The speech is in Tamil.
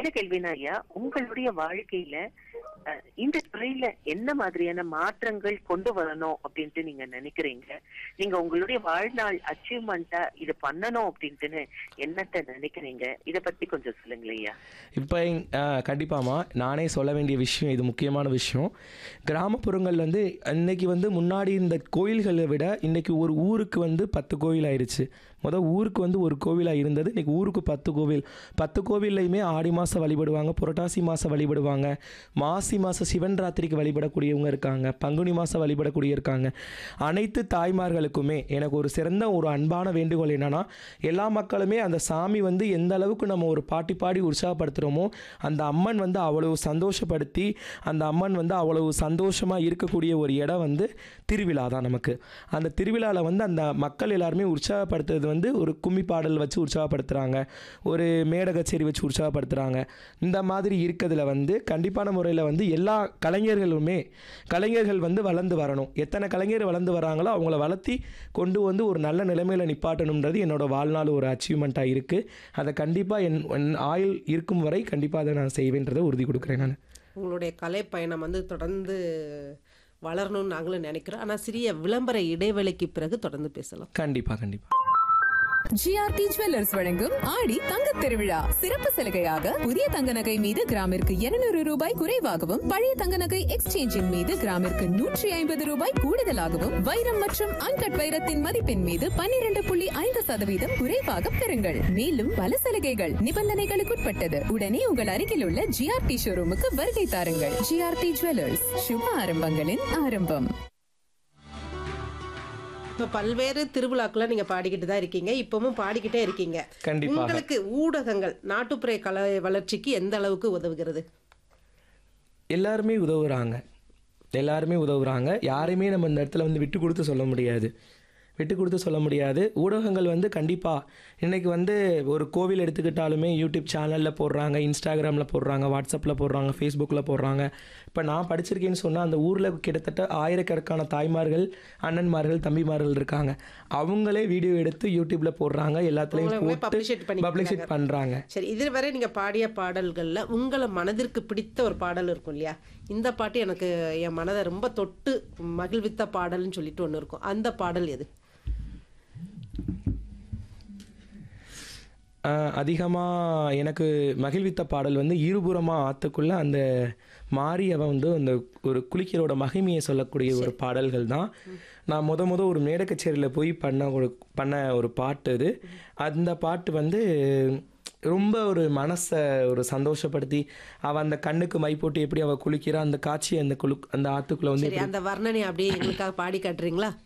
என்ன கேள்வினா ஐயா உங்களுடைய வாழ்க்கையில அஹ், இந்த துறையில என்ன மாதிரியான மாற்றங்கள் கொண்டு வரணும் அப்படின்ட்டு நீங்க நினைக்கிறீங்க நீங்க உங்களுடைய வாழ்நாள் அச்சீவ்மெண்டா இது பண்ணணும் அப்படின்ட்டுன்னு என்னத்த நினைக்கிறீங்க இத பத்தி கொஞ்சம் சொல்லுங்களேன் ஐயா இப்போ கண்டிப்பாம்மா நானே சொல்ல வேண்டிய விஷயம் இது முக்கியமான விஷயம் கிராமப்புறங்கள் வந்து இன்னைக்கு வந்து முன்னாடி இந்த கோயில்களை விட இன்னைக்கு ஒரு ஊருக்கு வந்து பத்து கோவில் ஆயிடுச்சு முதல் ஊருக்கு வந்து ஒரு கோவிலாக இருந்தது இன்னைக்கு ஊருக்கு பத்து கோவில் பத்து கோவில்லையுமே ஆடி மாதம் வழிபடுவாங்க புரட்டாசி மாதம் வழிபடுவாங்க மாசி மாதம் சிவன் ராத்திரிக்கு வழிபடக்கூடியவங்க இருக்காங்க பங்குனி மாதம் வழிபடக்கூடிய இருக்காங்க அனைத்து தாய்மார்களுக்குமே எனக்கு ஒரு சிறந்த ஒரு அன்பான வேண்டுகோள் என்னன்னா எல்லா மக்களுமே அந்த சாமி வந்து எந்த அளவுக்கு நம்ம ஒரு பாட்டி பாடி உற்சாகப்படுத்துகிறோமோ அந்த அம்மன் வந்து அவ்வளவு சந்தோஷப்படுத்தி அந்த அம்மன் வந்து அவ்வளவு சந்தோஷமாக இருக்கக்கூடிய ஒரு இடம் வந்து திருவிழா தான் நமக்கு அந்த திருவிழாவில் வந்து அந்த மக்கள் எல்லாருமே உற்சாகப்படுத்துறது வந்து ஒரு கும்மி பாடல் வச்சு உற்சாகப்படுத்துகிறாங்க ஒரு மேடை கச்சேரி வச்சு உற்சாகப்படுத்துகிறாங்க இந்த மாதிரி இருக்கிறதுல வந்து கண்டிப்பான முறையில் வந்து எல்லா கலைஞர்களுமே கலைஞர்கள் வந்து வளர்ந்து வரணும் எத்தனை கலைஞர் வளர்ந்து வராங்களோ அவங்கள வளர்த்தி கொண்டு வந்து ஒரு நல்ல நிலைமையில் நிப்பாட்டணுன்றது என்னோட வாழ்நாள் ஒரு அச்சீவ்மெண்ட்டாக இருக்குது அதை கண்டிப்பாக என் என் ஆயுள் இருக்கும் வரை கண்டிப்பாக அதை நான் செய்வேன்றதை உறுதி கொடுக்குறேன் நான் உங்களுடைய கலை பயணம் வந்து தொடர்ந்து வளரணும்னு நாங்களும் நினைக்கிறோம் ஆனால் சிறிய விளம்பர இடைவேளைக்கு பிறகு தொடர்ந்து பேசலாம் கண்டிப்பாக கண்டிப்பாக ஜிஆர்டி ஜுவல்லர்ஸ் வழங்கும் ஆடி தங்க திருவிழா சிறப்பு சலுகையாக புதிய தங்க நகை மீது கிராமிற்கு 200 ரூபாய் குறைவாகவும் பழைய தங்க நகை எக்ஸ்சேஞ்சின் மீது கிராமிற்கு நூற்றி ஐம்பது ரூபாய் கூடுதலாகவும் வைரம் மற்றும் அன்கட் வைரத்தின் மதிப்பின் மீது 12.5% புள்ளி ஐந்து சதவீதம் குறைவாக பெறுங்கள் மேலும் பல சலுகைகள் நிபந்தனைகளுக்குட்பட்டது உடனே உங்கள் அருகில் உள்ள ஜிஆர்டி ஷோரூமுக்கு வருகை தாருங்கள் ஜிஆர்டி ஜுவல்லர்ஸ் சுப ஆரம்பங்களின் ஆரம்பம் இப்போ பல்வேறு திருவிழாக்கெல்லாம் நீங்கள் பாடிக்கிட்டு தான் இருக்கீங்க இப்பவும் பாடிக்கிட்டே இருக்கீங்க கண்டிப்பாக. உங்களுக்கு ஊடகங்கள் நாட்டுப்புற கலை வளர்ச்சிக்கு எந்த அளவுக்கு உதவுகிறது எல்லாருமே உதவுறாங்க எல்லாருமே உதவுறாங்க யாரையுமே நம்ம இந்த இடத்துல வந்து விட்டு கொடுத்து சொல்ல முடியாது விட்டு கொடுத்து சொல்ல முடியாது ஊடகங்கள் வந்து கண்டிப்பாக இன்றைக்கி வந்து ஒரு கோவில் எடுத்துக்கிட்டாலுமே யூடியூப் சேனலில் போடுறாங்க இன்ஸ்டாகிராமில் போடுறாங்க வாட்ஸ்அப்பில் போடுறாங்க ஃபேஸ்புக்கில் போடுறாங்க இப்போ நான் படிச்சிருக்கேன்னு சொன்னால் அந்த ஊரில் கிட்டத்தட்ட ஆயிரக்கணக்கான தாய்மார்கள் அண்ணன்மார்கள் தம்பிமார்கள் இருக்காங்க அவங்களே வீடியோ எடுத்து யூடியூப்பில் போடுறாங்க எல்லாத்துலேயும் அவங்களே போட்டு publicate பண்ணிக்கிறாங்க. பப்ளிஷிட் பண்ணுறாங்க சரி இதுவரை நீங்கள் பாடிய பாடல்களில் உங்களை மனதிற்கு பிடித்த ஒரு பாடல் இருக்கும் இல்லையா இந்த பாட்டு எனக்கு என் மனதை ரொம்ப தொட்டு மகிழ்வித்த பாடல்னு சொல்லிட்டு ஒன்று இருக்கும் அந்த பாடல் எது அதிகமாக எனக்கு மகிழ்வித்த பாடல் வந்து இருபுறமாக ஆற்றுக்குள்ளே அந்த மாரியவன் வந்து அந்த ஒரு குளிக்கிறோட மகிமையை சொல்லக்கூடிய ஒரு பாடல்கள் தான் நான் முத முத ஒரு மேடை கச்சேரியில் போய் பண்ண ஒரு பண்ண ஒரு பாட்டு இது அந்த பாட்டு வந்து ரொம்ப ஒரு மனசை ஒரு சந்தோஷப்படுத்தி அவள் அந்த கண்ணுக்கு மை போட்டு எப்படி அவள் குளிக்கிறா அந்த காட்சியை அந்த குளு அந்த ஆற்றுக்குள்ளே வந்து சரி அந்த வர்ணனை அப்படியே எங்களுக்காக பாடி காட்டுறீங்களா